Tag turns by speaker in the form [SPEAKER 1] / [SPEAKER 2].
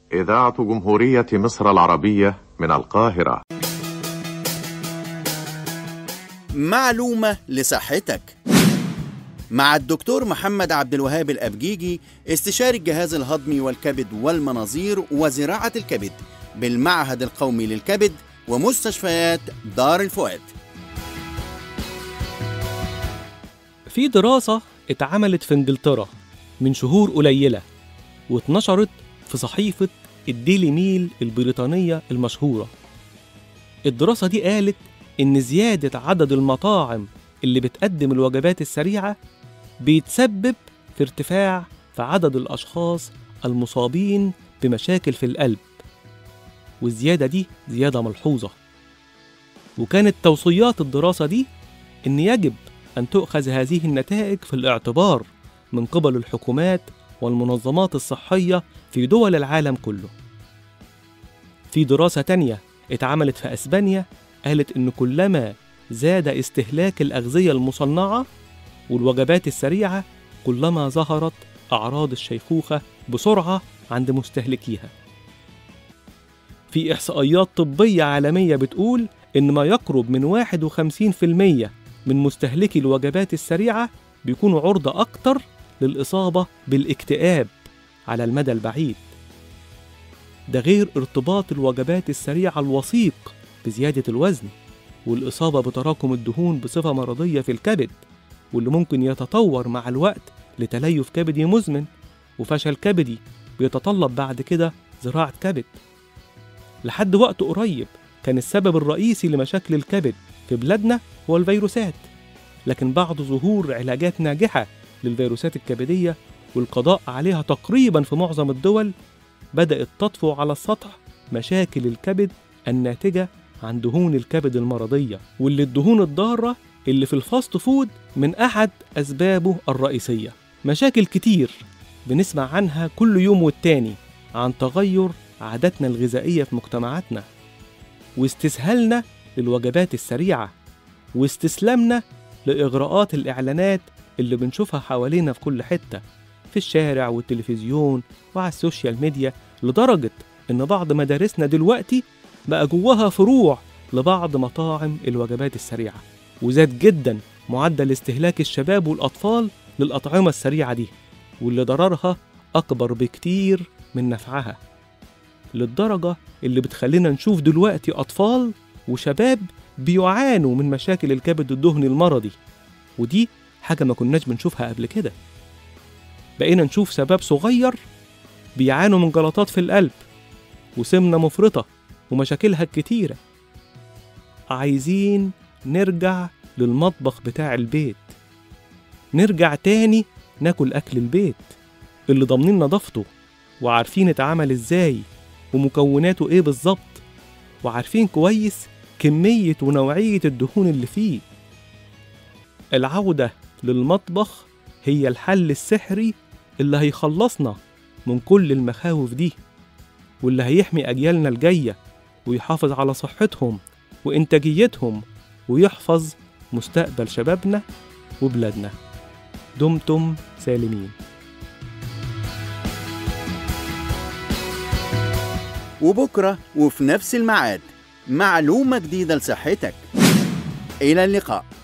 [SPEAKER 1] إذاعة جمهورية مصر العربية من القاهرة
[SPEAKER 2] معلومة لصحتك مع الدكتور محمد عبد الوهاب الأبجيجي استشاري الجهاز الهضمي والكبد والمناظير وزراعة الكبد بالمعهد القومي للكبد ومستشفيات دار الفؤاد
[SPEAKER 3] في دراسة اتعملت في انجلترا من شهور قليلة واتنشرت في صحيفة الديلي ميل البريطانية المشهورة الدراسة دي قالت إن زيادة عدد المطاعم اللي بتقدم الوجبات السريعة بيتسبب في ارتفاع في عدد الأشخاص المصابين بمشاكل في القلب والزيادة دي زيادة ملحوظة وكانت توصيات الدراسة دي إن يجب أن تؤخذ هذه النتائج في الاعتبار من قبل الحكومات والمنظمات الصحية في دول العالم كله. في دراسة تانية اتعملت في أسبانيا قالت إن كلما زاد استهلاك الأغذية المصنعة والوجبات السريعة كلما ظهرت أعراض الشيخوخة بسرعة عند مستهلكيها. في إحصائيات طبية عالمية بتقول إن ما يقرب من 51% من مستهلكي الوجبات السريعة بيكونوا عرضة أكتر للإصابة بالاكتئاب على المدى البعيد ده غير ارتباط الوجبات السريعة الوثيق بزيادة الوزن والإصابة بتراكم الدهون بصفة مرضية في الكبد واللي ممكن يتطور مع الوقت لتليف كبدي مزمن وفشل كبدي بيتطلب بعد كده زراعة كبد لحد وقت قريب كان السبب الرئيسي لمشاكل الكبد في بلادنا هو الفيروسات لكن بعد ظهور علاجات ناجحة للفيروسات الكبدية والقضاء عليها تقريبا في معظم الدول بدأت تطفو على السطح مشاكل الكبد الناتجة عن دهون الكبد المرضية واللي الدهون الضارة اللي في الفاست فود من أحد أسبابه الرئيسية مشاكل كتير بنسمع عنها كل يوم والتاني عن تغير عاداتنا الغذائية في مجتمعاتنا واستسهالنا للوجبات السريعة واستسلامنا لإغراءات الإعلانات اللي بنشوفها حوالينا في كل حتة في الشارع والتلفزيون وعلى السوشيال ميديا لدرجة إن بعض مدارسنا دلوقتي بقى جواها فروع لبعض مطاعم الوجبات السريعة وزاد جدا معدل استهلاك الشباب والأطفال للأطعمة السريعة دي واللي ضررها أكبر بكتير من نفعها للدرجة اللي بتخلينا نشوف دلوقتي أطفال وشباب بيعانوا من مشاكل الكبد الدهني المرضي ودي حاجة ما كناش بنشوفها قبل كده بقينا نشوف شباب صغير بيعانوا من جلطات في القلب وسمنة مفرطة ومشاكلها الكتيرة عايزين نرجع للمطبخ بتاع البيت نرجع تاني ناكل أكل البيت اللي ضامنين نظافته وعارفين اتعمل ازاي ومكوناته ايه بالظبط وعارفين كويس كمية ونوعية الدهون اللي فيه العودة للمطبخ هي الحل السحري اللي هيخلصنا من كل المخاوف دي واللي هيحمي أجيالنا الجاية ويحافظ على صحتهم وإنتاجيتهم ويحفظ مستقبل شبابنا وبلادنا دمتم سالمين
[SPEAKER 2] وبكرة وفي نفس الميعاد معلومة جديدة لصحتك إلى اللقاء